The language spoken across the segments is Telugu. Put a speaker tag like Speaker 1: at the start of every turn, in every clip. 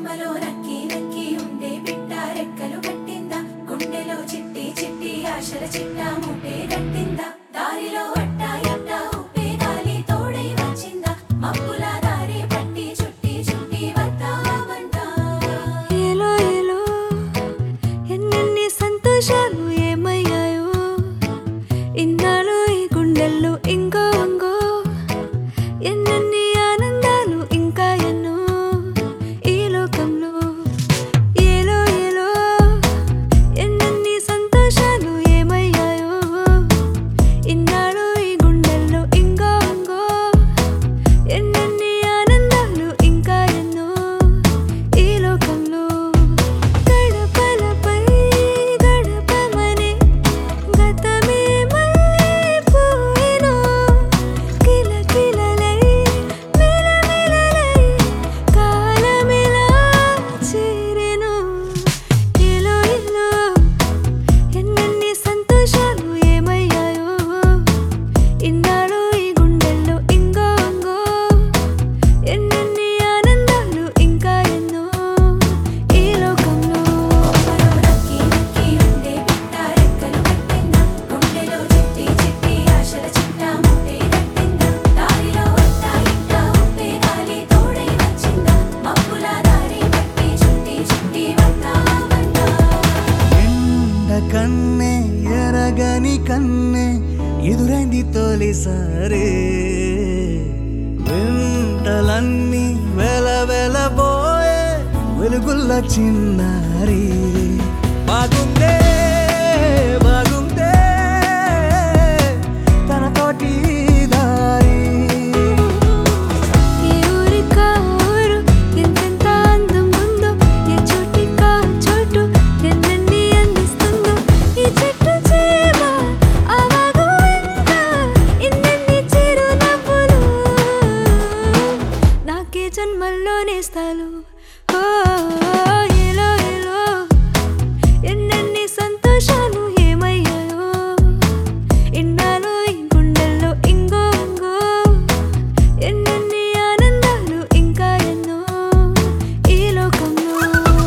Speaker 1: కొమ్మలో నక్కి నక్కి ఉండే బిడ్డ రెక్కలు కట్టిందా గుండెలో చిట్టి చిట్టి ఆశల చిట్ట ముట్టే కట్టిందా దారిలో అట్ట ఇట్ట ఉప్పే గాలి తోడై వచ్చిందా మబ్బుల దారి పట్టి చుట్టి చుట్టి వద్దామంటా
Speaker 2: ఏలో ఏలో ఎన్నెన్ని సంతోషాలు ఏమయ్యాయో ఇన్నాళ్ళు ఈ గుండెల్లో ఇంకో అంగో ఎన్నెన్ని ఆనందాలు ఇంకా ఎన్నో ఈ లోకంలో ఏలో ఏలో ఎన్నెన్ని సంతోషాలు ఏమయ్యాయో ఇన్నాళ్ళు ఈ గుండెల్లో ఇంకో అంగో ఎన్నెన్ని ఆనందాలు ఇంకా ఎన్నో ఈ లోకంలో గడపలపై గడపమనే గతమేమైపోయెనో కిలకిలలై మెలమెలలై కాలమిలా చేరెను ఏలో ఏలో ఎన్నెన్ని సంతోషాలు ఏమయ్యాయో ఇన్నాళ్ళు ఈ గుండెల్లో ఇంగో అంగో ఎన్నెన్ని ఆనందాలు ఇంకా ఎన్నో ఈ లోకంలో
Speaker 1: కొమ్మలో నక్కి నక్కి ఉండే బిడ్డ రెక్కలు కట్టిందా గుండెలో చిట్టి చిట్టి ఆశల చిట్ట ముట్టే కట్టిందా దారిలో అట్ట ఇట్ట ఉప్పే గాలి తోడై వచ్చిందా మబ్బుల దారి పట్టి చుట్టి చుట్టి వద్దామంటా
Speaker 3: ఎండ కన్నే ఎరగని కన్నే ఎదురైంది తొలిసారే వెంటలన్నీ వెల వెలబోయే వెలుగుల్ల చిన్నారి బాగుందే బాగుందే తనతోటి దారి
Speaker 2: ఈ ఊరికా ఊరు ఎంతెంత అందం ఉందో ఏ చోటికా చోటు ఎన్నెన్ని అందిస్తుందో ఈ చెట్టు చేమ ఆ వాగు వెంట ఎన్నెన్ని చిరునవ్వులు నాకే జన్మల్లో నేస్తాలు ఓ ఏలో ఏలో ఎన్నెన్ని సంతోషాలు ఏమయ్యాయో ఇన్నాళ్ళు ఈ గుండెల్లో ఇంగో ఇంగో ఎన్నెన్ని ఆనందాలు ఇంకా ఎన్నో ఈ లోకంలో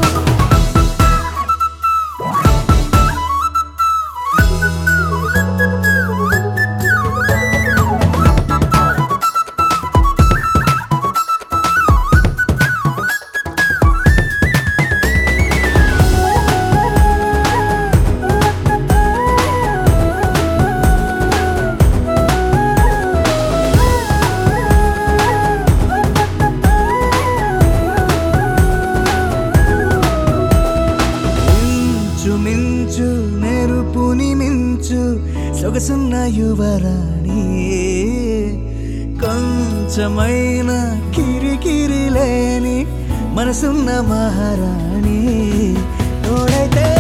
Speaker 3: మించు మించు మెరుపుని మించు సొగసున్న యువరాణి కొంచెమైన కిరికిరి లేని మనసున్న మహారాణి తోడైతే